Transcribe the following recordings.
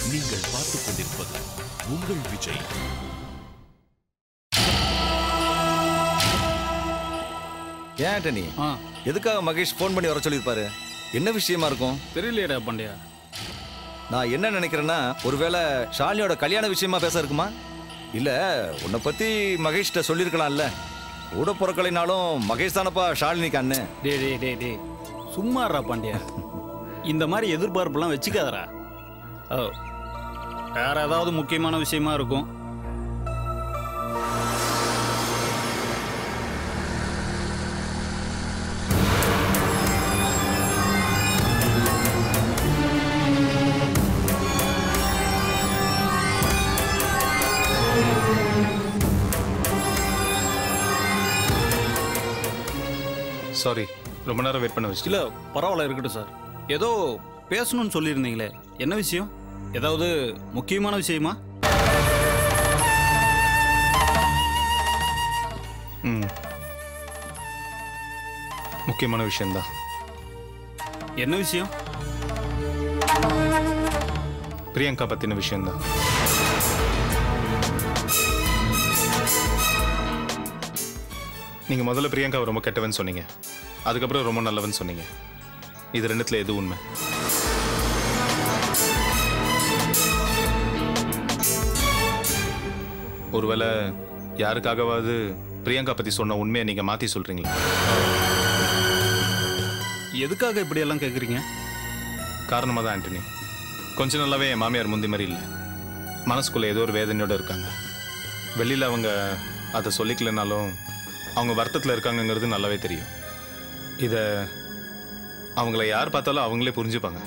நீங்கள் பார்த்துக் கொண்டிருப்பது உங்கள் விஜய் ஏன் ஆண்டனி ஆ எதுக்காக மகேஷ் ஃபோன் பண்ணி வர சொல்லியிருப்பாரு என்ன விஷயமா இருக்கும் தெரியலையடா பாண்டியா நான் என்ன நினைக்கிறேன்னா ஒருவேளை ஷாலினியோட கல்யாண விஷயமா பேச இருக்குமா இல்ல உன்னை பத்தி மகேஷ்கிட்ட சொல்லியிருக்கலாம்ல கூட பிறக்கலைனாலும் மகேஷ் தானப்பா ஷாலினிக்கு அண்ணன் டே டே டே டே சும்மா இருடா பாண்டியா இந்த மாதிரி எதிர்பார்ப்புலாம் வச்சுக்காதடா ஓ வேற ஏதாவது முக்கியமான விஷயமா இருக்கும் சாரி ரொம்ப நேரம் வெயிட் பண்ண வச்சுட்டு இல்ல பரவாயில்ல இருக்கட்டும் சார் ஏதோ பேசணும்னு சொல்லியிருந்தீங்களே என்ன விஷயம் ஏதாவது முக்கியமான விஷயமா ம் முக்கியமான விஷயம்தான் என்ன விஷயம் பிரியங்கா பத்தின விஷயம்தான் நீங்க முதல்ல பிரியங்காவை ரொம்ப கெட்டவன் சொன்னீங்க அதுக்கப்புறம் ரொம்ப நல்லவன் சொன்னீங்க இது ரெண்டுத்துல எது உண்மை ஒருவேளை யாருக்காகவாவது பிரியங்கா பத்தி சொன்ன உண்மையை நீங்க மாத்தி சொல்றீங்களா எதுக்காக இப்படி எல்லாம் கேக்குறீங்க காரணமாக தான் ஆண்டனி கொஞ்ச நாளாவே என் மாமியார் முந்தி மாதிரி இல்லை மனசுக்குள்ள ஏதோ ஒரு வேதனையோட இருக்காங்க வெளியில் அவங்க அதை சொல்லிக்கலனாலும் அவங்க வருத்தத்தில் இருக்காங்கங்கிறது நல்லாவே தெரியும் இதை அவங்கள யார் பார்த்தாலும் அவங்களே புரிஞ்சுப்பாங்க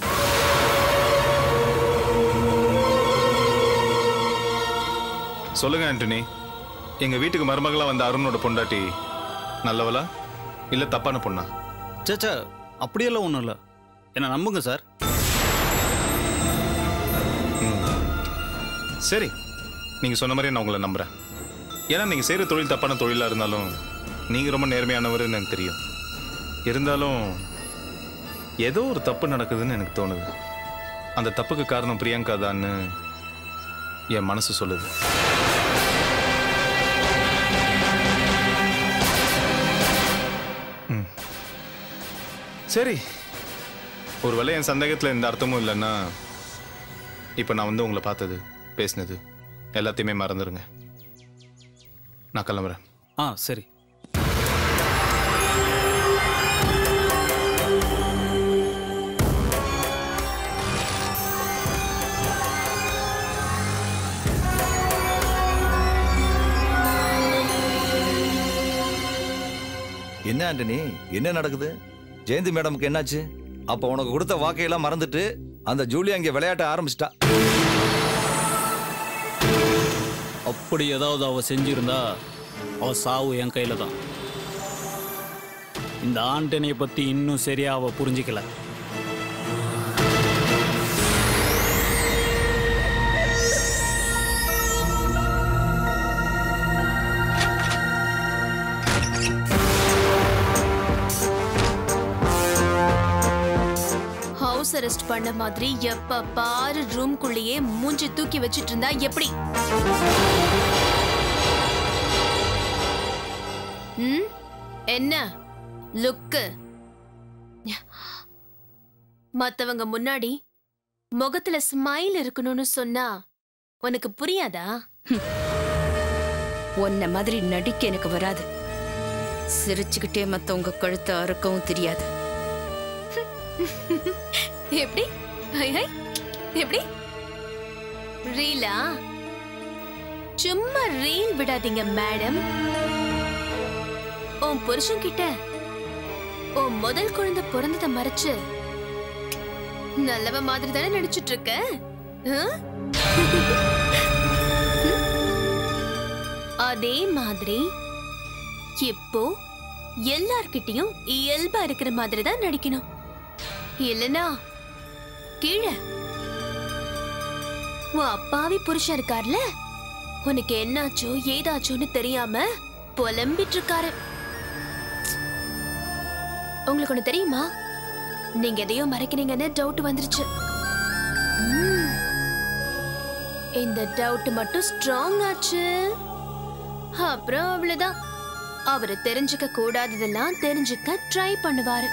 சொல்லுங்க ஆண்டனி எங்க வீட்டுக்கு மருமகளா வந்த அருணோட பொண்டாட்டி நல்லவளா இல்ல தப்பான பொண்ணா சேச்சா அப்படியெல்லாம் ஒன்றும் இல்லை என்ன நம்புங்க சார் சரி நீங்க சொன்ன மாதிரி நான் உங்களை நம்புறேன் ஏன்னா நீங்க செய்யற தொழில் தப்பான தொழிலா இருந்தாலும் நீங்க ரொம்ப நேர்மையானவர்னு எனக்கு தெரியும் இருந்தாலும் ஏதோ ஒரு தப்பு நடக்குதுன்னு எனக்கு தோணுது அந்த தப்புக்கு காரணம் பிரியங்கா தான்னு என் மனசு சொல்லுது ம். சரி ஒருவேளை என் சந்தேகத்தில் எந்த அர்த்தமும் இல்லைன்னா இப்போ நான் வந்து உங்களை பார்த்தது பேசினது எல்லாத்தையுமே மறந்துடுங்க நான் கிளம்புறேன் ஆ சரி என்ன ஆண்டனி என்ன நடக்குது ஜெயந்தி மேடமுக்கு என்னாச்சு அப்ப உனக்கு கொடுத்த வாக்கையெல்லாம் மறந்துட்டு அந்த ஜூலி அங்கே விளையாட்ட ஆரம்பிச்சிட்டா அப்படி ஏதாவது அவ செஞ்சிருந்தா அவ சாவு என் கையில தான் இந்த ஆண்டனியை பத்தி இன்னும் சரியா அவ புரிஞ்சிக்கல ஹவுஸ் அரெஸ்ட் பண்ண மாதிரி எப்ப பாரு ரூம்குள்ளேயே மூஞ்சி தூக்கி வச்சிட்டு இருந்தா எப்படி ம் என்ன லுக்கு மத்தவங்க முன்னாடி முகத்துல ஸ்மைல் இருக்கணும்னு சொன்னா உனக்கு புரியாதா உன்ன மாதிரி நடிக்க எனக்கு வராது சிரிச்சுக்கிட்டே மத்தவங்க கழுத்தை அறுக்கவும் தெரியாது எப்படி ஹை ஹை எப்படி ரீலா சும்மா ரீல் விடாதீங்க மேடம் உன் புருஷன் கிட்ட உன் முதல் குழந்தை பிறந்ததை மறைச்சு நல்லவ மாதிரி தானே நடிச்சிட்டு இருக்க ஆ? அதே மாதிரி இப்போ எல்லார்கிட்டயும் இயல்பா இருக்கிற மாதிரி தான் நடிக்கணும் இல்லனா கீழே உன் அப்பாவி புருஷன் இருக்கார்ல உனக்கு என்னாச்சோ ஏதாச்சோன்னு தெரியாம புலம்பிட்டு இருக்காரு உங்களுக்கு ஒண்ணு தெரியுமா நீங்க எதையோ மறைக்கிறீங்கன்னு டவுட் வந்துருச்சு ம். இந்த டவுட் மட்டும் ஸ்ட்ராங் ஆச்சு அப்புறம் அவ்வளவுதான் அவரு தெரிஞ்சுக்க கூடாததெல்லாம் தெரிஞ்சுக்க ட்ரை பண்ணுவாரு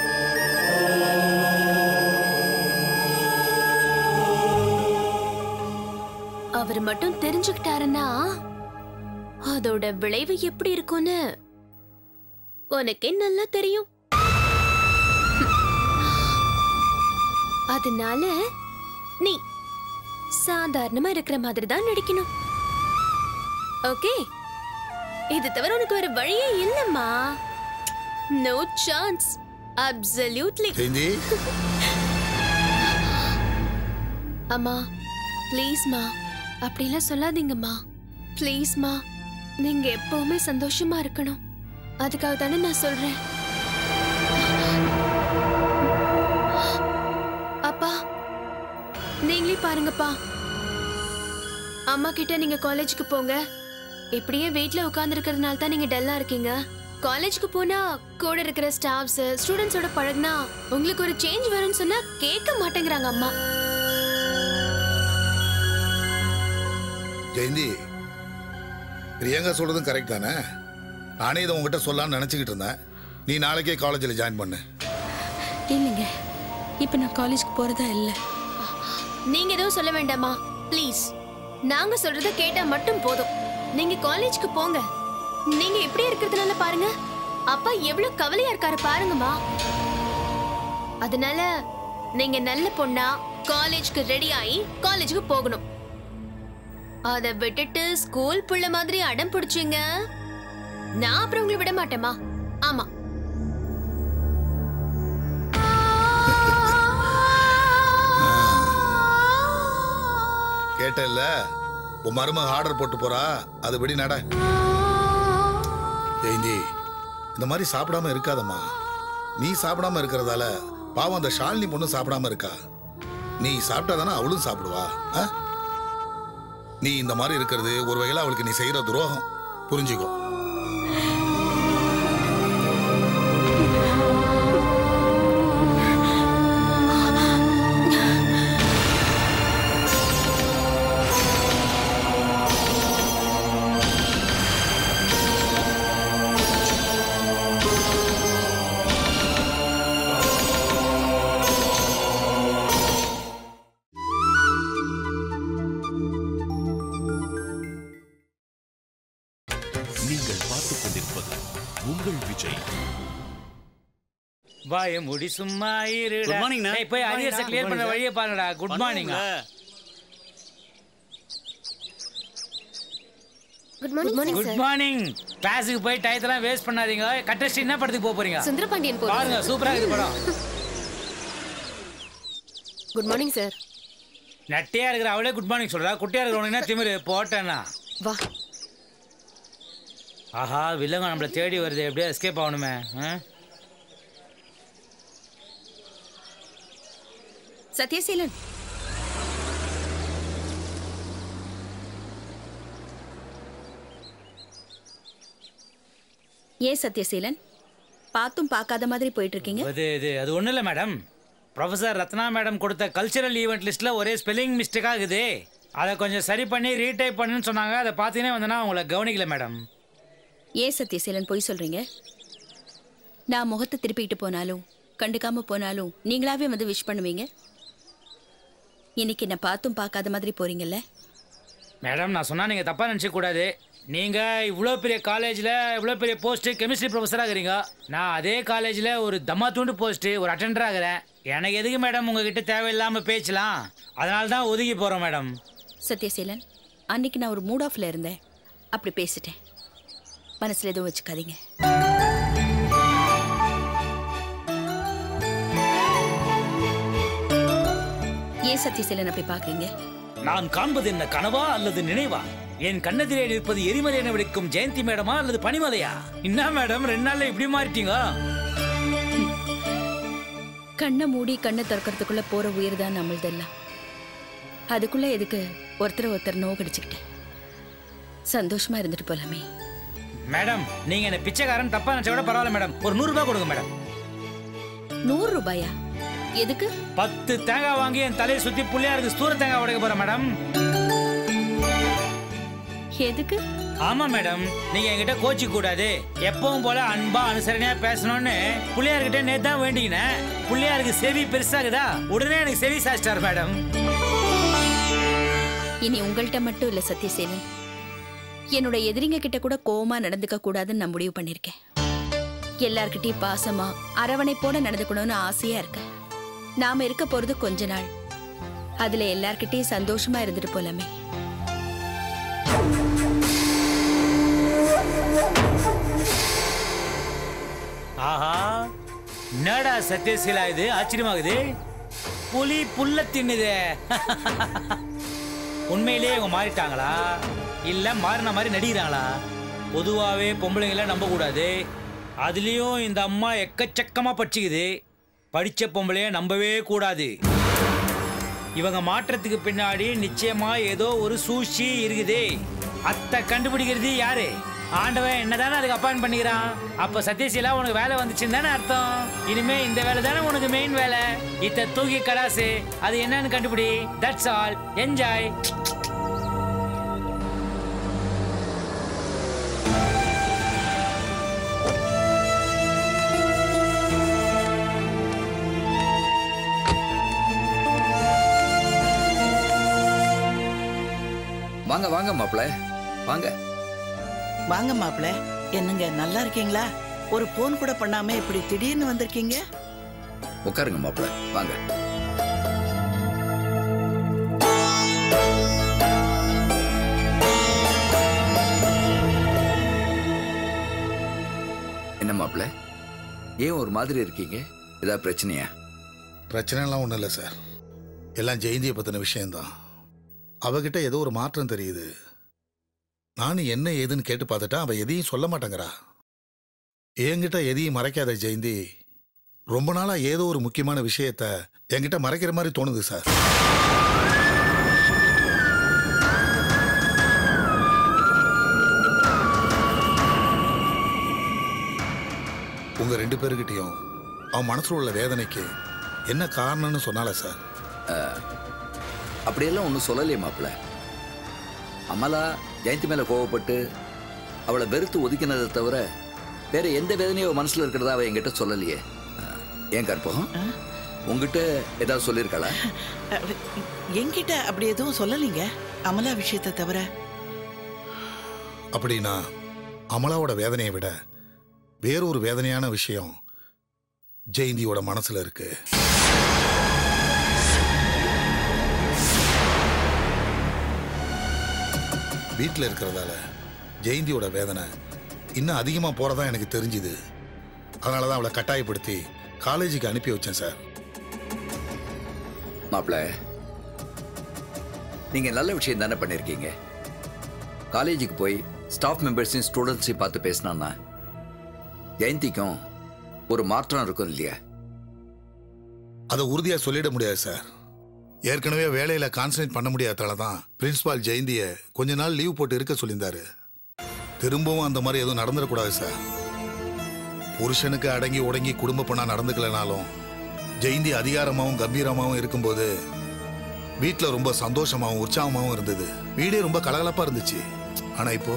அவர் மட்டும் தெரிஞ்சுக்கிட்டாருன்னா அதோட விளைவு எப்படி இருக்கும்னு உனக்கே நல்லா தெரியும் அதனால நீ சாதாரணமா இருக்கிற மாதிரி தான் நடிக்கணும் ஓகே இது தவிர உனக்கு வேற வழியே இல்லம்மா நோ சான்ஸ் அப்சல்யூட்லி ஜெயந்தி அம்மா ப்ளீஸ்மா அப்படிலாம் சொல்லாதீங்கம்மா ப்ளீஸ்மா நீங்க எப்பவுமே சந்தோஷமா இருக்கணும் அதுக்காக தானே நான் சொல்றேன் அப்பா நீங்களே பாருங்கப்பா அம்மா கிட்ட நீங்க காலேஜுக்கு போங்க இப்படியே வீட்ல உட்கார்ந்து தான் நீங்க டல்லா இருக்கீங்க காலேஜுக்கு போனா கூட இருக்கிற ஸ்டாஃப்ஸ் ஸ்டூடெண்ட்ஸோட பழகுனா உங்களுக்கு ஒரு சேஞ்ச் வரும்னு சொன்னா கேட்க மாட்டேங்கிறாங்க அம்மா ஜெயந்தி பிரியங்கா சொல்றதும் கரெக்ட் தானே நானே இதை உங்ககிட்ட சொல்லலாம்னு நினச்சிக்கிட்டு இருந்தேன் நீ நாளைக்கே காலேஜில் ஜாயின் பண்ணு இல்லைங்க இப்போ நான் காலேஜ்க்கு போறதா இல்லை நீங்க எதுவும் சொல்ல வேண்டாமா ப்ளீஸ் நாங்க சொல்றத கேட்டா மட்டும் போதும் நீங்க காலேஜ்க்கு போங்க நீங்க எப்படி இருக்கிறதுனால பாருங்க அப்பா எவ்வளவு கவலையா இருக்காரு பாருங்கம்மா அதனால நீங்க நல்ல பொண்ணா காலேஜ்க்கு ரெடி ஆகி காலேஜுக்கு போகணும் அத விட்டுட்டு ஸ்கூல் புள்ள மாதிரி அடம் பிடிச்சீங்க நான் அப்புறம் உங்களை விட மாட்டேமா ஆமா கேட்டல்ல உன் மருமக ஆர்டர் போட்டு போறா அதுபடி நட ஜெயந்தி இந்த மாதிரி சாப்பிடாம இருக்காதம்மா நீ சாப்பிடாம இருக்கிறதால பாவம் அந்த ஷாலினி பொண்ணு சாப்பிடாம இருக்கா நீ சாப்பிட்டாதானே அவளும் சாப்பிடுவா ஆ? நீ இந்த மாதிரி இருக்கிறது ஒரு வகையில் அவளுக்கு நீ செய்யற துரோகம் புரிஞ்சுக்கோ நீங்கள் பார்த்துக் கொண்டிருப்பது உங்கள் விஜய் வாய முடி சும்மா இருடா Good morning, அண்ணா. ஏய், போய் Good morning, அரியர்ஸை அண்ணா. கிளியர் Good பண்ண morning, வழியை பாருங்கடா good morning good morning good morning கிளாஸுக்கு போய் டயத்தெல்லாம் வேஸ்ட் பண்ணாதீங்க கட்டஸ்ட் என்ன படத்துக்கு போக போறீங்க சுந்தரபாண்டியன் போறோம் பாருங்க சூப்பரா இருக்குது படம் குட் மார்னிங் சார் நட்டியா இருக்கிற அவளே குட் மார்னிங் சொல்றா குட்டியா இருக்கிறவனுக்கு திமிரு போட்டேன்னா வா ஆஹா வில்லங்க நம்மள தேடி வருது எப்படியோ எஸ்கேப் ஆகணுமே ஆ? சத்யசீலன் ஏன் சத்யசீலன் பார்த்தும் பார்க்காத மாதிரி போயிட்டு இருக்கீங்க அது இது அது ஒன்றும் இல்லை மேடம் ப்ரொஃபசர் ரத்னா மேடம் கொடுத்த கல்ச்சரல் ஈவெண்ட் லிஸ்ட்டில் ஒரே ஸ்பெல்லிங் மிஸ்டேக் ஆகுது அதை கொஞ்சம் சரி பண்ணி ரீடைப் பண்ணுன்னு சொன்னாங்க அதை பார்த்தீங்கன்னா வந்தனா உங்களை கவனிக்கல மேடம் ஏன் சத்யசீலன் பொய் சொல்றீங்க நான் முகத்தை திருப்பிட்டு போனாலும் கண்டுக்காம போனாலும் நீங்களாவே வந்து விஷ் பண்ணுவீங்க இன்னைக்கு என்ன பார்த்தும் பார்க்காத மாதிரி போறீங்கல்ல மேடம் நான் சொன்னா நீங்க தப்பா நினைச்ச கூடாது நீங்க இவ்வளோ பெரிய காலேஜ்ல இவ்வளோ பெரிய போஸ்ட் கெமிஸ்ட்ரி ப்ரொஃபஸராக இருக்கிறீங்க நான் அதே காலேஜ்ல ஒரு தம்மா தூண்டு போஸ்ட் ஒரு அட்டெண்டராக இருக்கிறேன் எனக்கு எதுக்கு மேடம் உங்ககிட்ட தேவையில்லாம பேசலாம் அதனால தான் ஒதுங்கி போறோம் மேடம் சத்யசீலன் அன்னைக்கு நான் ஒரு மூட் ஆஃப்ல இருந்தேன் அப்படி பேசிட்டேன் மனசுல எதுவும் வச்சுக்காதீங்க ஏன் சத்யசீலன் அப்படி பாக்குறீங்க நான் காண்பது என்ன கனவா அல்லது நினைவா என் கண்ணெதிரே நிற்பது எரிமலை என விடுக்கும் ஜெயந்தி மேடமா அல்லது பனிமலையா என்ன மேடம் ரெண்டு நாள்ல இப்படி மாறிட்டீங்க கண்ணை மூடி கண்ணை திறக்கிறதுக்குள்ள போற உயிர் தான் நம்மளதெல்லாம் அதுக்குள்ள எதுக்கு ஒருத்தர் ஒருத்தர் நோகடிச்சுக்கிட்டேன் சந்தோஷமா இருந்துட்டு போலாமே மேடம் நீங்க என்ன பிச்சைக்காரன் தப்பா நினைச்ச விட பரவாயில்ல மேடம் ஒரு நூறு ரூபாய் கொடுங்க மேடம் நூறு ரூபாயா எதுக்கு பத்து தேங்காய் வாங்கி என் தலையை சுத்தி புள்ளையாருக்கு ஸ்தூர தேங்காய் உடைக்க போறேன் மேடம் எதுக்கு ஆமா மேடம் நீங்க என்கிட்ட கோச்சி கூடாது எப்பவும் போல அன்பா அனுசரணையா பேசணும்னு புள்ளையார்கிட்ட நேத்து தான் வேண்டிக்கினேன் புள்ளையாருக்கு செவி பெருசாகுதா உடனே எனக்கு செவி சாச்சிட்டார் மேடம் இனி உங்கள்கிட்ட மட்டும் இல்ல சத்யசேனன் என்னோட எதிரிங்க கிட்ட கூட கோவமா நடந்துக்க கூடாதுன்னு நான் முடிவு பண்ணிருக்கேன் எல்லார்கிட்டயும் பாசமா அரவணைப்போட நடந்துக்கணும்னு ஆசையா இருக்கு நாம இருக்க போறது கொஞ்ச நாள் அதுல எல்லார்கிட்டயும் சந்தோஷமா இருந்துட்டு போலாமே ஆஹா என்னடா சத்யசீலா இது ஆச்சரியமாகுது புலி புல்ல தின்னுதே உண்மையிலேயே இவங்க மாறிட்டாங்களா இல்ல மாறின மாதிரி நடிக்கிறாங்களா பொதுவாகவே பொம்பளைங்கள நம்ப கூடாது அதுலேயும் இந்த அம்மா எக்கச்சக்கமா படிச்சுக்குது படிச்ச பொம்பளைய நம்பவே கூடாது இவங்க மாற்றத்துக்கு பின்னாடி நிச்சயமா ஏதோ ஒரு சூழ்ச்சி இருக்குது அத்தை கண்டுபிடிக்கிறது யாரு ஆண்டவன் என்னதானே அதுக்கு அப்பாயின் பண்ணிக்கிறான் அப்ப சத்யசீலா உனக்கு வேலை வந்துச்சுன்னு தானே அர்த்தம் இனிமே இந்த வேலை தானே உனக்கு மெயின் வேலை இத்த தூக்கி கடாசு அது என்னன்னு கண்டுபிடி தட்ஸ் ஆல் என்ஜாய் வாங்க வாங்க மாப்பிள வாங்க வாங்க மாப்பிள என்னங்க நல்லா இருக்கீங்களா ஒரு போன் கூட பண்ணாம இப்படி திடீர்னு வந்திருக்கீங்க உட்காருங்க மாப்பிள வாங்க என்ன மாப்பிள ஏன் ஒரு மாதிரி இருக்கீங்க ஏதாவது பிரச்சனையா பிரச்சனைலாம் ஒன்றும் இல்லை சார் எல்லாம் ஜெயந்தியை பற்றின விஷயம்தான் அவகிட்ட ஏதோ ஒரு மாற்றம் தெரியுது நானும் என்ன ஏதுன்னு கேட்டு பார்த்துட்டா அவள் எதையும் சொல்ல மாட்டேங்கிறா என்கிட்ட எதையும் மறைக்காத ஜெயந்தி ரொம்ப நாளாக ஏதோ ஒரு முக்கியமான விஷயத்த என்கிட்ட மறைக்கிற மாதிரி தோணுது சார் உங்க ரெண்டு பேருக்கிட்டையும் அவன் மனசுல உள்ள வேதனைக்கு என்ன காரணம்னு சொன்னால சார் அப்படியெல்லாம் ஒன்றும் சொல்லலையே மாப்பிள அமலா ஜெயந்தி மேலே கோவப்பட்டு அவளை வெறுத்து ஒதுக்கினதை தவிர வேற எந்த வேதனையும் அவ மனசுல இருக்கிறதா அவ என்கிட்ட சொல்லலையே அஹ், ஏன் கற்பகம் உங்ககிட்ட ஏதாவது சொல்லியிருக்காளா அஹ், என்கிட்ட அப்படி எதுவும் சொல்லலைங்க அமலா விஷயத்தை தவிர அப்படின்னா அமலாவோட வேதனையை விட வேறொரு வேதனையான விஷயம் ஜெயந்தியோட மனசுல இருக்கு வீட்டில் இருக்கிறதால ஜெயந்தியோட வேதனை இன்னும் அதிகமாக போறதா எனக்கு தெரிஞ்சுது அதனால தான் அவளை கட்டாயப்படுத்தி காலேஜுக்கு அனுப்பி வச்சேன் சார் மாப்பிள நீங்க நல்ல விஷயம் தானே பண்ணிருக்கீங்க காலேஜுக்கு போய் ஸ்டாஃப் மெம்பர்ஸையும் ஸ்டூடெண்ட்ஸையும் பார்த்து பேசினான்னா ஜெயந்திக்கும் ஒரு மாற்றம் இருக்கும் இல்லையா அதை உறுதியாக சொல்லிட முடியாது சார் ஏற்கனவே வேலையில் கான்சன்ட்ரேட் பண்ண முடியாததால தான் பிரின்சிபால் ஜெயந்தியை கொஞ்ச நாள் லீவ் போட்டு இருக்க சொல்லியிருந்தாரு திரும்பவும் அந்த மாதிரி எதுவும் நடந்துடக்கூடாது சார் புருஷனுக்கு அடங்கி உடங்கி குடும்ப பொண்ணா நடந்துக்கலனாலும் ஜெயந்தி அதிகாரமாகவும் கம்பீரமாகவும் இருக்கும்போது வீட்டில் ரொம்ப சந்தோஷமாகவும் உற்சாகமாகவும் இருந்தது வீடே ரொம்ப கலகலப்பாக இருந்துச்சு ஆனால் இப்போ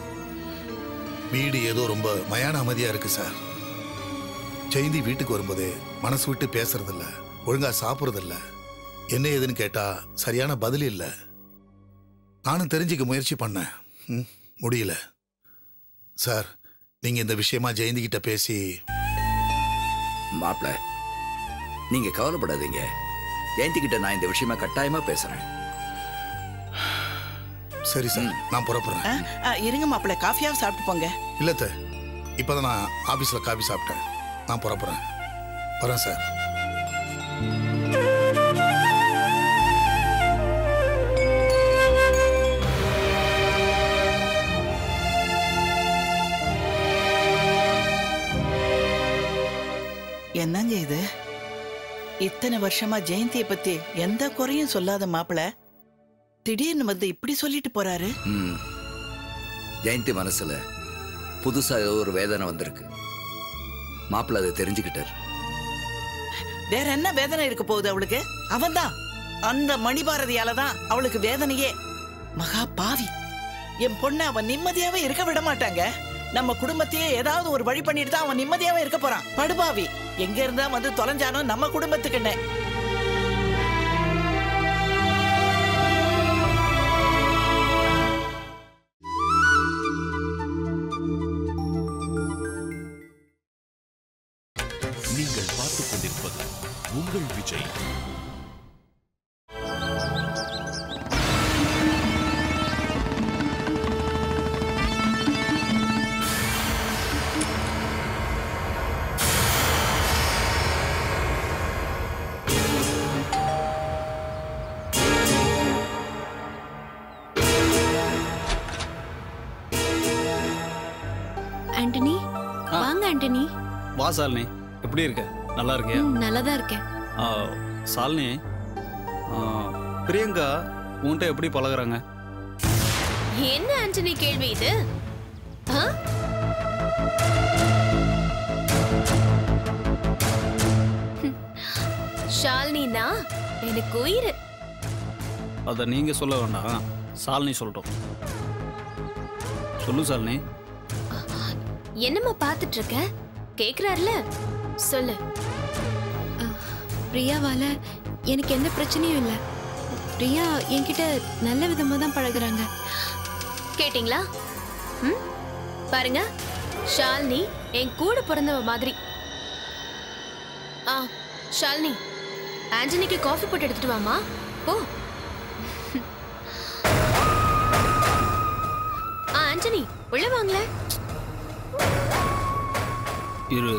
வீடு ஏதோ ரொம்ப மயான அமைதியாக இருக்கு சார் ஜெயந்தி வீட்டுக்கு வரும்போதே மனசு விட்டு பேசுறதில்ல ஒழுங்கா சாப்பிட்றதில்ல என்ன ஏதுன்னு கேட்டா சரியான பதில் இல்லை நானும் தெரிஞ்சுக்க முயற்சி பண்ணேன் ம், முடியல சார் நீங்க இந்த விஷயமா ஜெயந்தி கிட்ட பேசி மாப்பிள நீங்க கவலைப்படாதீங்க ஜெயந்தி கிட்ட நான் இந்த விஷயமா கட்டாயமா பேசுறேன் சரி சார் நான் புறப்படுறேன் அஹ், அஹ், இருங்க மாப்பிள காஃபியாவது சாப்பிட்டு போங்க இல்ல த இப்பதான் நான் ஆபீஸ்ல காபி சாப்பிட்டேன் நான் புறப்படுறேன் வரேன் சார் என்னங்க இது இத்தனை வருஷமா ஜெயந்தியை பத்தி எந்த குறையும் சொல்லாத மாப்பிள திடீர்னு வந்து இப்படி சொல்லிட்டு போறாரு ம். ஜெயந்தி மனசுல புதுசா ஏதோ ஒரு வேதனை வந்திருக்கு மாப்பிள்ள அதை தெரிஞ்சுக்கிட்டார் வேற என்ன வேதனை இருக்க போகுது அவளுக்கு அவன்தான் அந்த மணிபாரதியால தான் அவளுக்கு வேதனையே மகா பாவி என் பொண்ணை அவன் நிம்மதியாவே இருக்க விட மாட்டாங்க நம்ம குடும்பத்தையே ஏதாவது ஒரு வழி பண்ணிட்டு தான் அவன் நிம்மதியாவே இருக்க போறான் படுபாவி எங்க இருந்தா வந்து தொலைஞ்சானோ நம்ம குடும்பத்துக்குன்னு நீங்கள் பார்த்துக் கொண்டிருப்பது உங்கள் விஜய் ஆண்டனி வாங்க ஆண்டனி வா சாலினி எப்படி இருக்க நல்லா இருக்கியா ம், நல்லாதான் இருக்கேன் ஆ, சாலினி ஆ, பிரியங்கா உன்கிட்ட எப்படி பழகுறாங்க என்ன ஆண்டனி கேள்வி இது ஆ? ஷாலினினா எனக்கு உயிர் அதை நீங்க சொல்ல வேண்டாம் சாலினி சொல்லட்டும் சொல்லு சாலினி என்னம்மா பார்த்துட்டு இருக்க கேக்குறாருல சொல்லு பிரியாவால எனக்கு எந்த பிரச்சனையும் இல்லை பிரியா என்கிட்ட நல்ல விதமா தான் பழகுறாங்க கேட்டிங்களா ம் பாருங்க ஷாலினி என் கூட பிறந்தவ மாதிரி ஆ ஷாலினி ஆண்டனிக்கு காஃபி போட்டு எடுத்துட்டு வாமா போ ஆ ஆண்டனி உள்ள வாங்களே இரு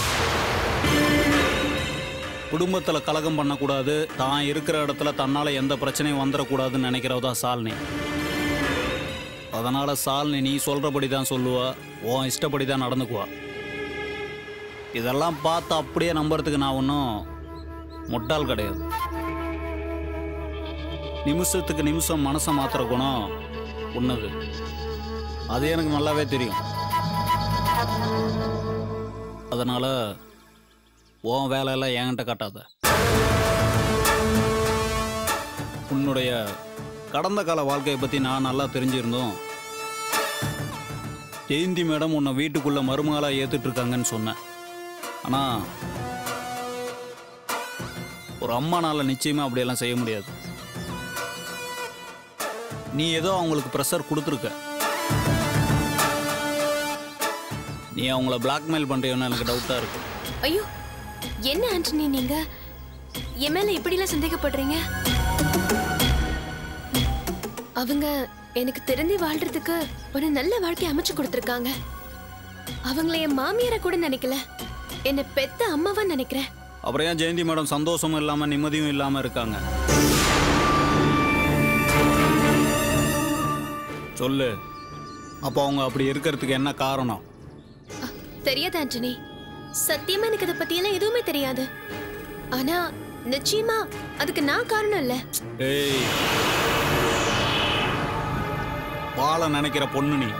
குடும்பத்துல கலகம் பண்ணக்கூடாது தான் இருக்கிற இடத்துல தன்னால எந்த பிரச்சனையும் வந்துடக்கூடாதுன்னு நினைக்கிறவ தான் சாலினி அதனால சாலினி நீ சொல்றபடி தான் சொல்லுவா உன் இஷ்டப்படி தான் நடந்துக்குவா இதெல்லாம் பார்த்து அப்படியே நம்புறதுக்கு நான் ஒன்றும் முட்டாள் கிடையாது நிமிஷத்துக்கு நிமிஷம் மனசை மாத்துற குணம் உன்னது அது எனக்கு நல்லாவே தெரியும் அதனால உன் வேலையெல்லாம் என்கிட்ட காட்டாத உன்னுடைய கடந்த கால வாழ்க்கையை பற்றி நான் நல்லா தெரிஞ்சிருந்தோம் ஜெயந்தி மேடம் உன்னை வீட்டுக்குள்ள மருமகளாக ஏத்துட்டு இருக்காங்கன்னு சொன்னேன் ஆனால் ஒரு அம்மானால நிச்சயமா அப்படியெல்லாம் செய்ய முடியாது நீ ஏதோ அவங்களுக்கு ப்ரெஷர் கொடுத்துருக்க நீ அவங்கள பிளாக்மெயில் பண்ணுறியோன்னு எனக்கு டவுட்டாக இருக்கு ஐயோ என்ன ஆண்டனி நீங்க என் மேல இப்படிலாம் சந்தேகப்படுறீங்க அவங்க எனக்கு திருந்தி வாழ்றதுக்கு ஒரு நல்ல வாழ்க்கை அமைச்சு கொடுத்துருக்காங்க அவங்கள என் மாமியார கூட நினைக்கல என்ன பெத்த அம்மாவா நினைக்கிறேன் அப்புறம் ஏன் ஜெயந்தி மேடம் சந்தோஷமும் இல்லாமல் நிம்மதியும் இல்லாமல் இருக்காங்க சொல்லு அப்போ அவங்க அப்படி இருக்கிறதுக்கு என்ன காரணம் தெரியாது ஆண்டனி சத்தியமா எனக்கு இதை பத்தியெல்லாம் எதுவுமே தெரியாது ஆனா நிச்சயமா அதுக்கு நான் காரணம் இல்ல ஏய் வாழ நினைக்கிற பொண்ணு நீ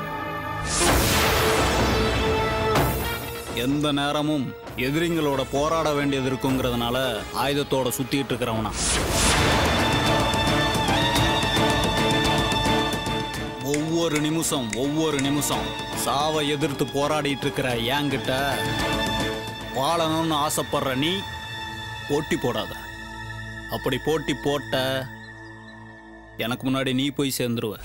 எந்த நேரமும் எதிரிங்களோட போராட வேண்டியது இருக்குங்கிறதுனால ஆயுதத்தோட சுத்திட்டு இருக்கிறவனா ஒவ்வொரு நிமிஷம் ஒவ்வொரு நிமிஷம் சாவை எதிர்த்து போராடிட்டு இருக்கிற என்கிட்ட வாழணும்னு ஆசைப்படுற நீ போட்டி போடாத அப்படி போட்டி போட்ட எனக்கு முன்னாடி நீ போய் சேர்ந்துருவ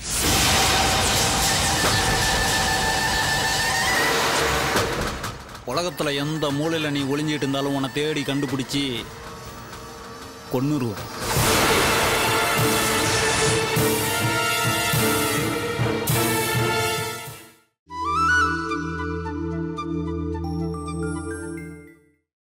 உலகத்துல எந்த மூலையில நீ ஒளிஞ்சிட்டு இருந்தாலும் உன்னை தேடி கண்டுபிடிச்சி கொன்னுருவ